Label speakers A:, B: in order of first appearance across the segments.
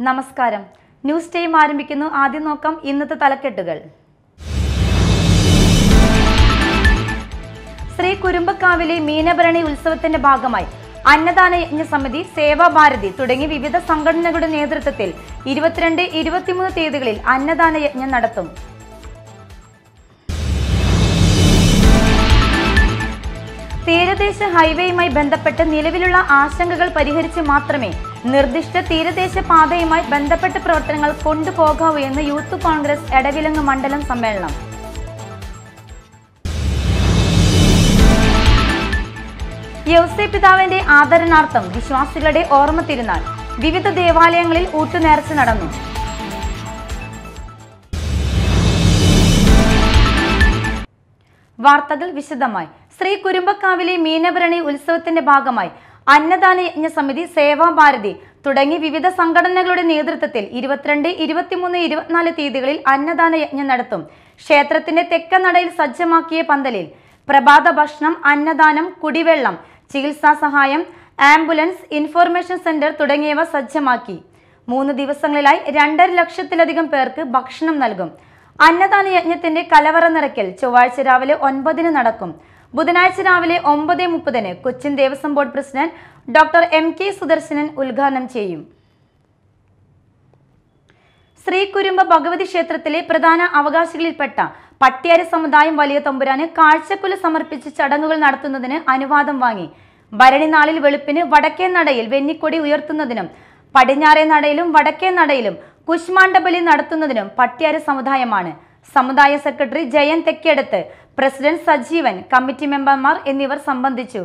A: നമസ്കാരം news time ആരംഭിക്കുന്നു ആദ്യം നോക്കാം ഇന്നത്തെ തലക്കെട്ടുകൾ ശ്രീ കുരുമ്പക്കാവിലെ മീനഭരണി ഉത്സവത്തിന്റെ ഭാഗമായി അന്നദാന യജ്ഞ സമിതി സേവാഭാരതി തുടങ്ങി വിവിധ സംഘടനകളുടെ നേതൃത്വത്തിൽ ഇരുപത്തിരണ്ട് ഇരുപത്തിമൂന്ന് തീയതികളിൽ അന്നദാന യജ്ഞം നടത്തും തീരദേശ ഹൈവേയുമായി ബന്ധപ്പെട്ട് നിലവിലുള്ള ആശങ്കകൾ പരിഹരിച്ച് മാത്രമേ നിർദ്ദിഷ്ട തീരദേശ പാതയുമായി ബന്ധപ്പെട്ട പ്രവർത്തനങ്ങൾ കൊണ്ടുപോകാവൂ എന്ന് യൂത്ത് കോൺഗ്രസ് എടവിലങ്ങ് മണ്ഡലം സമ്മേളനം യൗസേ പിതാവിന്റെ ആദരണാർത്ഥം വിശ്വാസികളുടെ ഓർമ്മ തിരുനാൾ വിവിധ ദേവാലയങ്ങളിൽ ഊട്ടുനേർച്ച നടന്നു വാർത്തകൾ വിശദമായി ശ്രീ കുരുമ്പക്കാവിലെ മീനഭരണി ഉത്സവത്തിന്റെ ഭാഗമായി അന്നദാന യജ്ഞ സമിതി സേവാഭാരതി തുടങ്ങി വിവിധ സംഘടനകളുടെ നേതൃത്വത്തിൽ ഇരുപത്തിരണ്ട് ഇരുപത്തിമൂന്ന് ഇരുപത്തിനാല് തീയതികളിൽ അന്നദാന യജ്ഞം നടത്തും ക്ഷേത്രത്തിന്റെ തെക്കനടയിൽ സജ്ജമാക്കിയ പന്തലിൽ പ്രഭാത ഭക്ഷണം അന്നദാനം കുടിവെള്ളം ചികിത്സാ സഹായം ആംബുലൻസ് ഇൻഫോർമേഷൻ സെന്റർ തുടങ്ങിയവ സജ്ജമാക്കി മൂന്ന് ദിവസങ്ങളിലായി രണ്ടര ലക്ഷത്തിലധികം പേർക്ക് ഭക്ഷണം നൽകും അന്നദാന യജ്ഞത്തിന്റെ കലവറ നിറയ്ക്കൽ ചൊവ്വാഴ്ച രാവിലെ ഒൻപതിന് നടക്കും ബുധനാഴ്ച രാവിലെ ഒമ്പത് മുപ്പതിന് Cochin Devaswom board president doctor M K Sudarsanan ഉദ്ഘാടനം ചെയ്യും ശ്രീ കുരുമ്പ ഭഗവതി ക്ഷേത്രത്തിലെ പ്രധാന അവകാശികളിൽപ്പെട്ട പട്ടിയാരി സമുദായം വലിയ തമ്പുരാന് കാഴ്ചക്കുല സമർപ്പിച്ച് ചടങ്ങുകൾ നടത്തുന്നതിന് അനുവാദം വാങ്ങി ഭരണി നാളിൽ വെളുപ്പിന് വടക്കേ നടയിൽ വെന്നിക്കൊടി ഉയർത്തുന്നതിനും പടിഞ്ഞാറേ നടയിലും വടക്കേ നടയിലും കുശ്മാണ്ഡബലി നടത്തുന്നതിനും പട്ടിയാരി സമുദായമാണ് സമുദായ secretary Jayan Thekkedath president Sajeevan committee മെമ്പർമാർ എന്നിവർ സംബന്ധിച്ചു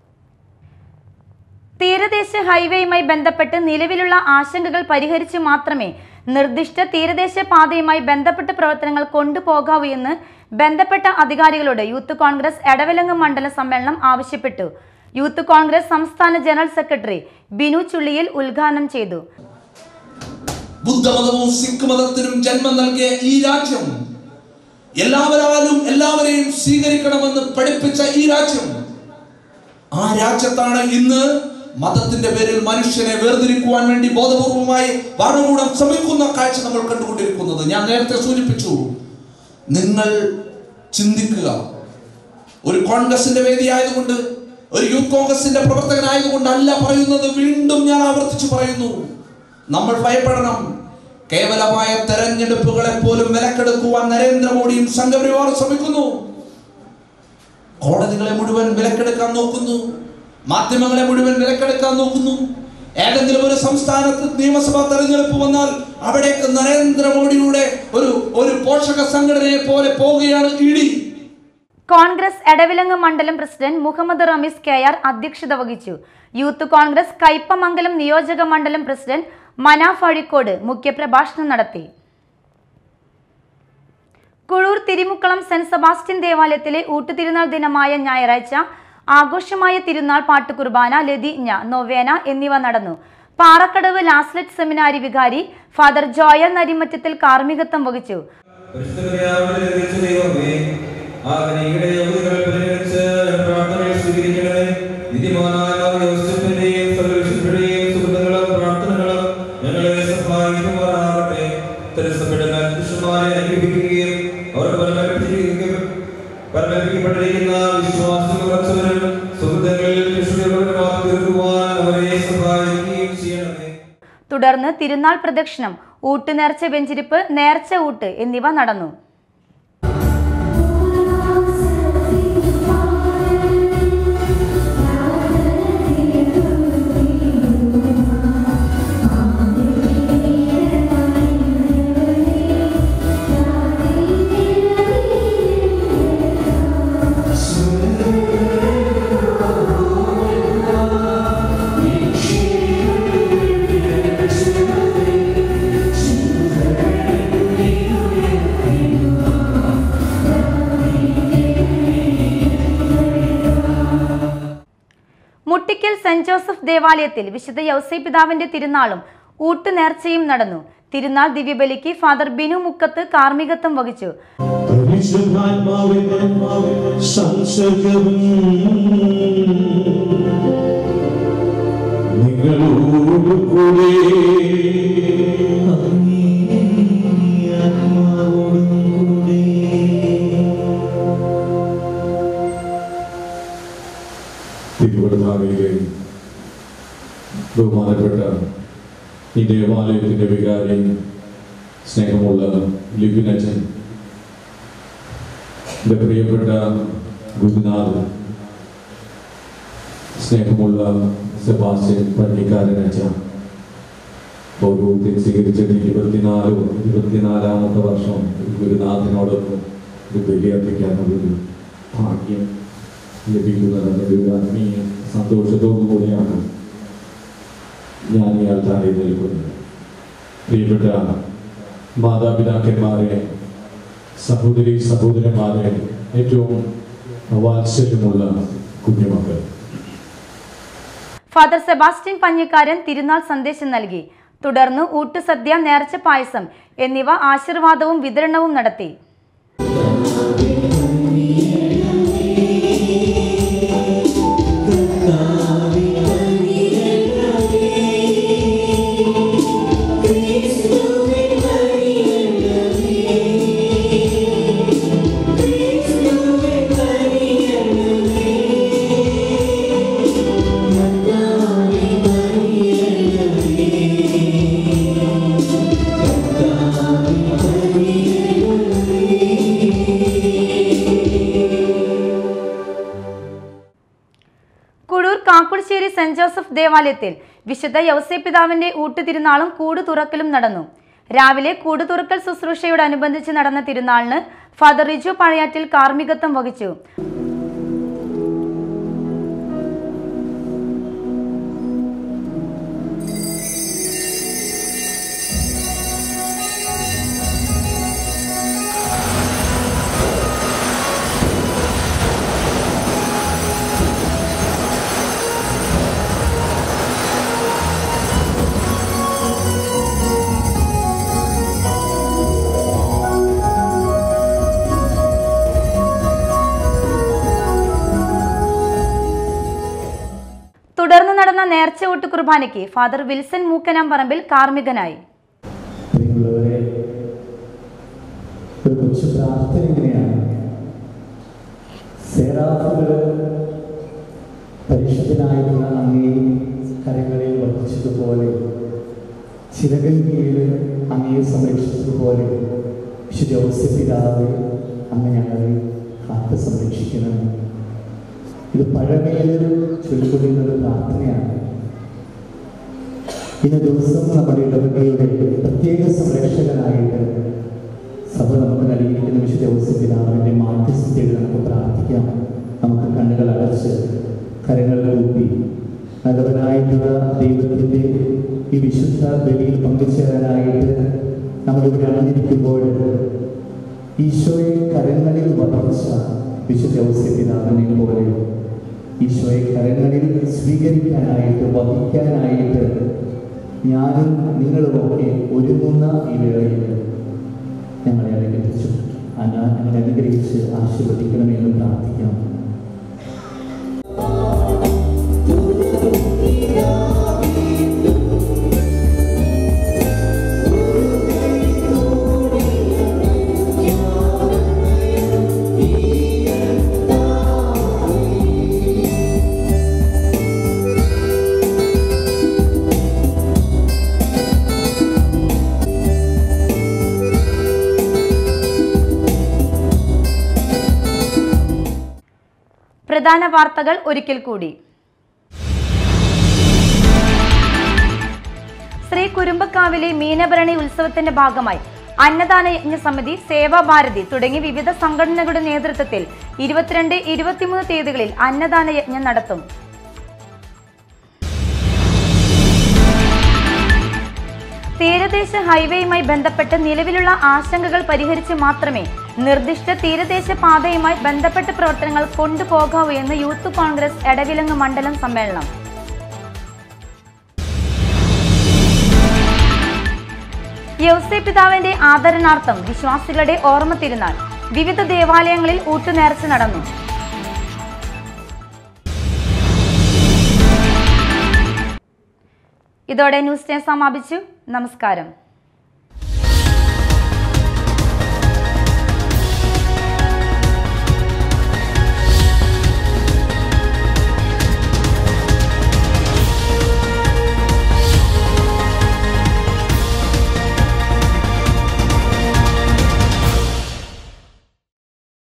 A: തീരദേശ ഹൈവേയുമായി ബന്ധപ്പെട്ട് നിലവിലുള്ള ആശങ്കകൾ പരിഹരിച്ച് മാത്രമേ നിർദ്ദിഷ്ട തീരദേശ പാതയുമായി ബന്ധപ്പെട്ട പ്രവർത്തനങ്ങൾ കൊണ്ടുപോകാവൂ എന്ന് ബന്ധപ്പെട്ട അധികാരികളോട് യൂത്ത് കോൺഗ്രസ് എടവിലങ്ങ് മണ്ഡല സമ്മേളനം ആവശ്യപ്പെട്ടു യൂത്ത് കോൺഗ്രസ് സംസ്ഥാന ജനറൽ സെക്രട്ടറി ബിനു ചുള്ളിയിൽ ഉദ്ഘാടനം ചെയ്തു
B: ബുദ്ധമതവും സിഖ് മതത്തിനും ജന്മം നൽകിയ ഈ രാജ്യം എല്ലാവരാലും എല്ലാവരെയും സ്വീകരിക്കണമെന്ന് പഠിപ്പിച്ച ഈ രാജ്യം ആ രാജ്യത്താണ് ഇന്ന് മതത്തിന്റെ പേരിൽ മനുഷ്യനെ വേർതിരിക്കുവാൻ വേണ്ടി ബോധപൂർവമായി ഭരണകൂടം ശ്രമിക്കുന്ന കാഴ്ച നമ്മൾ കണ്ടുകൊണ്ടിരിക്കുന്നത് ഞാൻ നേരത്തെ സൂചിപ്പിച്ചു നിങ്ങൾ ചിന്തിക്കുക ഒരു കോൺഗ്രസിന്റെ വേദിയായതുകൊണ്ട് ഒരു യൂത്ത് കോൺഗ്രസിന്റെ പ്രവർത്തകനായതുകൊണ്ടല്ല പറയുന്നത് വീണ്ടും ഞാൻ ആവർത്തിച്ചു പറയുന്നു നമ്മൾ ഭയപ്പെടണം കേവലമായ തെരഞ്ഞെടുപ്പുകളെ പോലും വിലക്കെടുക്കുവാൻ നരേന്ദ്രമോദിയും സംഘപരിവാറും ശ്രമിക്കുന്നു കോടതികളെ മുഴുവൻ വിലക്കെടുക്കാൻ നോക്കുന്നു മാധ്യമങ്ങളെ മുഴുവൻ വിലക്കെടുക്കാൻ നോക്കുന്നു ഏതെങ്കിലും ഒരു സംസ്ഥാനത്ത് നിയമസഭാ തെരഞ്ഞെടുപ്പ് വന്നാൽ അവിടേക്ക് നരേന്ദ്രമോദിയുടെ ഒരു ഒരു പോഷക സംഘടനയെ പോലെ പോവുകയാണ് ഇ ഡി
A: കോൺഗ്രസ് എടവിലങ്ങ് മണ്ഡലം president Muhammad Ramees K R അധ്യക്ഷത വഹിച്ചു യൂത്ത് കോൺഗ്രസ് കയ്പമംഗലം നിയോജക മണ്ഡലം പ്രസിഡന്റ് മനാഫ് അഴിക്കോട് മുഖ്യപ്രഭാഷണം നടത്തി കുഴൂർ തിരുമുക്കളം സെന്റ് സെബാസ്റ്റ്യൻ ദേവാലയത്തിലെ ഊട്ടുതിരുനാൾ ദിനമായ ഞായറാഴ്ച ആഘോഷമായ തിരുനാൾ പാട്ടുകുർബാന ലതിജ്ഞ നൊവേന എന്നിവ നടന്നു പാറക്കടവ് ലാസ്ലറ്റ് സെമിനാരി വികാരി ഫാദർ ജോയ നരിമറ്റത്തിൽ കാർമ്മികത്വം വഹിച്ചു
C: പരിശുദ്ധപിതാവിന്റെ ലഭിച്ച ദൈവമേ, ആ കനിയുടെ യോഗ്യതകൾ പരിഗണിച്ച് പ്രാർത്ഥനകൾ സ്വീകരിക്കണമേ. നീതിമാനായ യോസേഫിന്റെയും സർവ്വവിശുദ്ധരുടെയും സുഹൃത്തുക്കളും പ്രാർത്ഥനകളും ഞങ്ങളെ സഹായിക്കുമാറാകട്ടെ. തിരസ്സപ്പെട്ട പുരുഷന്മാരെ അനുഗ്രഹിക്കുകയും അവർക്ക് പരമേൽപ്പിച്ചിരിക്കുകയും പരമേൽപ്പിക്കപ്പെട്ടിരിക്കുന്ന വിശ്വാസം ഉറച്ചവരും സുഹൃത്തുക്കളിൽ വിശുദ്ധരുമായി തീർക്കുവാൻ അവരെ സഹായിക്കുകയും ചെയ്യണമേ
A: തുടർന്ന് തിരുനാൾ പ്രദക്ഷിണം ഊട്ടുനേർച്ച വെഞ്ചിരിപ്പ് നേർച്ച ഊട്ട് എന്നിവ നടന്നു മുട്ടിക്കൽ സെന്റ് ജോസഫ് ദേവാലയത്തിൽ വിശുദ്ധ യൗസൈ പിതാവിന്റെ തിരുനാളും ഊട്ടുനേർച്ചയും നടന്നു തിരുനാൾ ദിവ്യബലിക്ക് ഫാദർ ബിനു മുക്കത്ത് കാർമ്മികത്വം വഹിച്ചു
D: പരിശുദ്ധാത്മാവിന്റെ സംസർഗവും നിങ്ങളോട് കൂടെ
E: തിരുവനന്തപുരയിലെ ബഹുമാനപ്പെട്ട ഈ ദേവാലയത്തിൻ്റെ വികാരി സ്നേഹമുള്ള ലിബിനച്ചൻ എൻ്റെ പ്രിയപ്പെട്ട ഗുരുനാഥ് സ്നേഹമുള്ള സെബാസ്റ്റ്യൻ പള്ളിക്കാരനച്ച പൗരോഹിത്യം സ്വീകരിച്ചത് ഇരുപത്തിനാല് ഇരുപത്തിനാലാമത്തെ വർഷം ഗുരുനാഥനോടൊപ്പം ഇത് ബലിയർപ്പിക്കാനുള്ളൊരു ഭാഗ്യം ലഭിക്കുന്നത് ഒരു ആത്മീയ സന്തോഷത്തോടു കൂടിയാണ് ഞാൻ ഈ ആൾക്കാരെ നിൽക്കുന്നത് പ്രിയപ്പെട്ട മാതാപിതാക്കന്മാരെ സഹോദരി സഹോദരന്മാരെ ഏറ്റവും വാത്സല്യമുള്ള കുഞ്ഞുമക്കൾ
A: ഫാദർ സെബാസ്റ്റ്യൻ പഞ്ഞിക്കാരൻ തിരുനാൾ സന്ദേശം നൽകി തുടർന്ന് ഊട്ടുസദ്യ നേർച്ച പായസം എന്നിവ ആശീർവാദവും വിതരണവും നടത്തി കുഴൂർ കാക്കുളശ്ശേരി സെന്റ് ജോസഫ് ദേവാലയത്തിൽ വിശുദ്ധ യൗസേ പിതാവിന്റെ ഊട്ടുതിരുനാളും കൂട് തുറക്കലും നടന്നു രാവിലെ കൂട് തുറക്കൽ ശുശ്രൂഷയോടനുബന്ധിച്ച് നടന്ന തിരുനാളിന് ഫാദർ റിജു പഴയാറ്റിൽ കാർമ്മികത്വം വഹിച്ചു തുടർന്ന് നടന്ന നേർച്ച ഊട്ട് കുർബാനയ്ക്ക് ഫാദർ വിൽസൺ മൂക്കനാമ്പറമ്പിൽ കാർമ്മികനായി
F: പ്രിയമുള്ളവരെ ഒരു കൊച്ചു പ്രാർത്ഥന ഇങ്ങനെയാണ് സേറാഫുകൾ പരിശുദ്ധനായിരുന്ന അങ്ങേ കരങ്ങളിൽ വഹിച്ചതുപോലെ ചിറകൻ കീഴിൽ അങ്ങയെ സംരക്ഷിച്ചതുപോലെ വിശുദ്ധ ഔസ്യ പിതാവ് അങ്ങ് ഞങ്ങളെ കാത്ത് സംരക്ഷിക്കണം ഇത് പഴമയിൽ ചൊല്ലിക്കൊള്ളുന്ന ഒരു പ്രാർത്ഥനയാണ് ഇന്ന ദിവസം നമ്മുടെ ഇടവകയുടെ പ്രത്യേക സംരക്ഷകനായിട്ട് സഭ നമുക്ക് നൽകിയിരിക്കുന്ന വിശുദ്ധ ഔസപിതാവിൻ്റെ മാധ്യസ്ഥതയിൽ നമുക്ക് പ്രാർത്ഥിക്കാം നമുക്ക് കണ്ണുകൾ അടച്ച് കരങ്ങൾ കൂപ്പി നല്ലവനായിട്ടുള്ള ദൈവത്തിൻ്റെ ഈ വിശുദ്ധ ബലിയിൽ പങ്കുചേരാനായിട്ട് നമ്മളിവിടെ അണിഞ്ഞിരിക്കുമ്പോൾ ഈശോയെ കരങ്ങളിൽ വധിച്ച വിശുദ്ധ ഔസപിതാവിനെ പോലെ ഈശോയെ കരങ്ങളിൽ സ്വീകരിക്കാനായിട്ട് വഹിക്കാനായിട്ട് ഞാനും നിങ്ങളുമൊക്കെ ഒരുങ്ങുന്ന ഈ വേളയിൽ ഞങ്ങളെ അനുഗ്രഹിച്ചു അല്ല ഞങ്ങളെ അനുഗ്രഹിച്ച് ആശീർവദിക്കണമെന്ന് പ്രാർത്ഥിക്കാം
A: പ്രധാന വാർത്തകൾ ഒരിക്കൽ കൂടി ശ്രീ കുരുമ്പക്കാവിലെ മീനഭരണി ഉത്സവത്തിന്റെ ഭാഗമായി അന്നദാന യജ്ഞ സമിതി സേവാഭാരതി തുടങ്ങി വിവിധ സംഘടനകളുടെ നേതൃത്വത്തിൽ ഇരുപത്തിരണ്ട് ഇരുപത്തിമൂന്ന് തീയതികളിൽ അന്നദാന യജ്ഞം നടത്തും തീരദേശ ഹൈവേയുമായി ബന്ധപ്പെട്ട് നിലവിലുള്ള ആശങ്കകൾ പരിഹരിച്ച് മാത്രമേ നിർദ്ദിഷ്ട തീരദേശ പാതയുമായി ബന്ധപ്പെട്ട പ്രവർത്തനങ്ങൾ കൊണ്ടുപോകാവൂ എന്ന് യൂത്ത് കോൺഗ്രസ് എടവിലങ്ങ് മണ്ഡലം സമ്മേളനം യൗസേ പിതാവിന്റെ ആദരണാർത്ഥം വിശ്വാസികളുടെ ഓർമ്മ തിരുനാൾ വിവിധ ദേവാലയങ്ങളിൽ ഊട്ടുനേർച്ച നടന്നു ഇതോടെ ന്യൂസ് ഡേ സമാപിച്ചു നമസ്കാരം